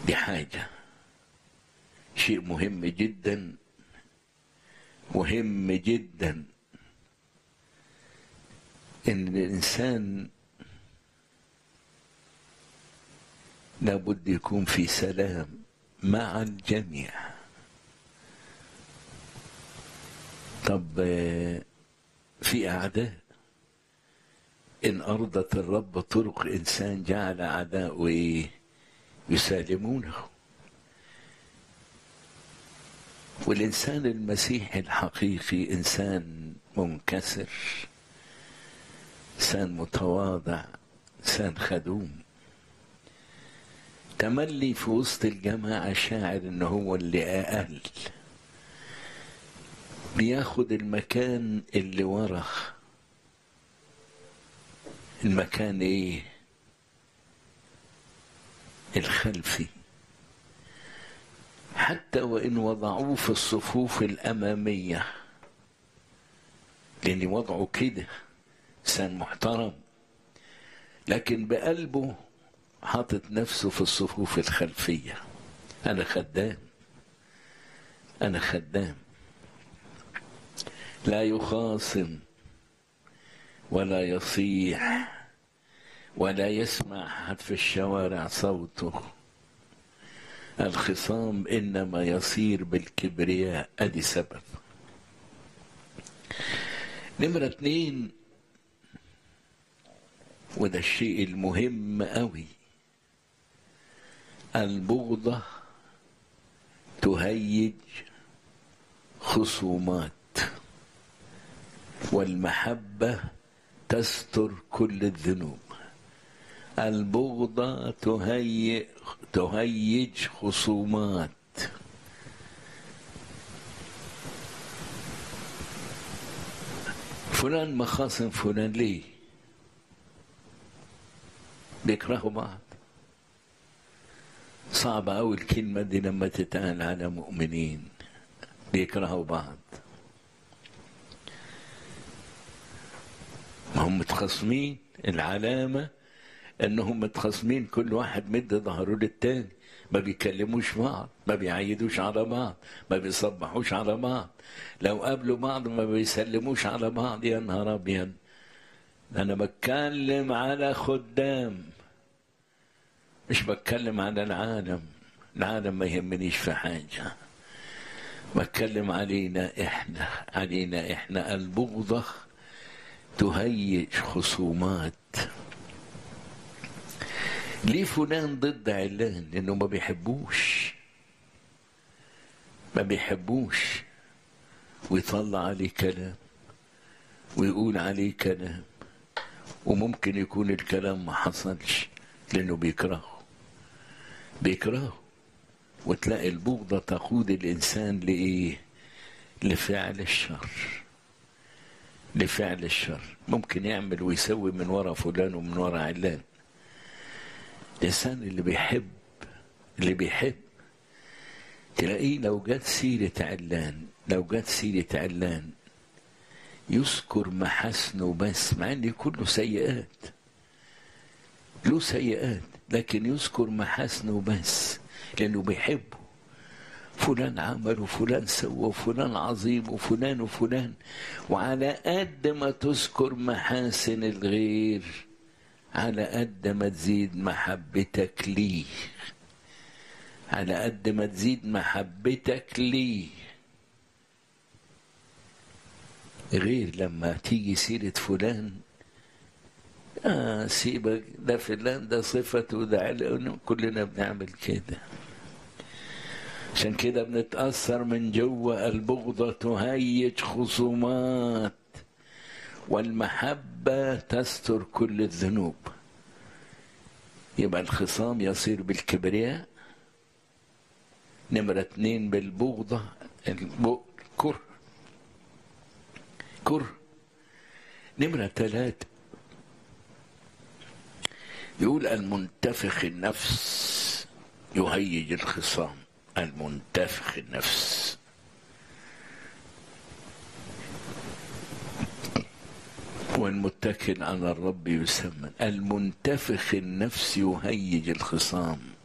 دي حاجة شيء مهم جدا مهم جدا ان الانسان لابد يكون في سلام مع الجميع طب في اعداء ان ارضت الرب طرق انسان جعل اعداؤه يسالمونه والإنسان المسيحي الحقيقي إنسان منكسر إنسان متواضع إنسان خدوم تملي في وسط الجماعة شاعر إن هو اللي أقل بياخد المكان اللي ورا المكان إيه الخلفي حتى وإن وضعوه في الصفوف الأمامية لأن وضعه كده إنسان محترم لكن بقلبه حاطط نفسه في الصفوف الخلفية أنا خدام أنا خدام لا يخاصم ولا يصيح ولا يسمع أحد في الشوارع صوته الخصام انما يصير بالكبرياء ادي سبب نمرة اتنين وده الشيء المهم قوي البغضة تهيج خصومات والمحبة تستر كل الذنوب البغضة تهيئ تهيج خصومات فلان مخاصم فلان ليه بيكرهوا بعض صعبة أوي الكلمة دي لما تتقال على مؤمنين بيكرهوا بعض ما هم متخاصمين العلامة انهم متخاصمين كل واحد مد ظهره للتاني ما بيكلموش بعض ما بيعيدوش على بعض ما بيصبحوش على بعض لو قابلوا بعض ما بيسلموش على بعض يا نهار ابيض انا بتكلم على خدام مش بتكلم على العالم العالم ما يهمنيش في حاجه بتكلم علينا احنا علينا احنا البغضه تهيج خصومات ليه فلان ضد علان لانه ما بيحبوش ما بيحبوش ويطلع عليه كلام ويقول عليه كلام وممكن يكون الكلام ما حصلش لانه بيكرهه بيكرهه وتلاقي البغضة تقود الإنسان لإيه؟ لفعل الشر لفعل الشر ممكن يعمل ويسوي من ورا فلان ومن ورا علان الإنسان اللي بيحب اللي بيحب تلاقيه لو جت سيرة علان لو جت سيرة علان يذكر محاسنه بس مع ان كله سيئات له سيئات لكن يذكر محاسنه بس لانه بيحبه فلان عمل وفلان سوى وفلان عظيم وفلان وفلان وعلى قد ما تذكر محاسن الغير على قد ما تزيد محبتك ليه على قد ما تزيد محبتك ليه غير لما تيجي سيرة فلان آه سيبك ده فلان ده صفته ده علم كلنا بنعمل كده عشان كده بنتأثر من جوه البغضة تهيج خصومات والمحبة تستر كل الذنوب يبقى الخصام يصير بالكبرياء نمرة اتنين بالبغضة الكره كره نمرة ثلاثة يقول المنتفخ النفس يهيج الخصام المنتفخ النفس والمتكل على الرب يسمى المنتفخ النفس يهيج الخصام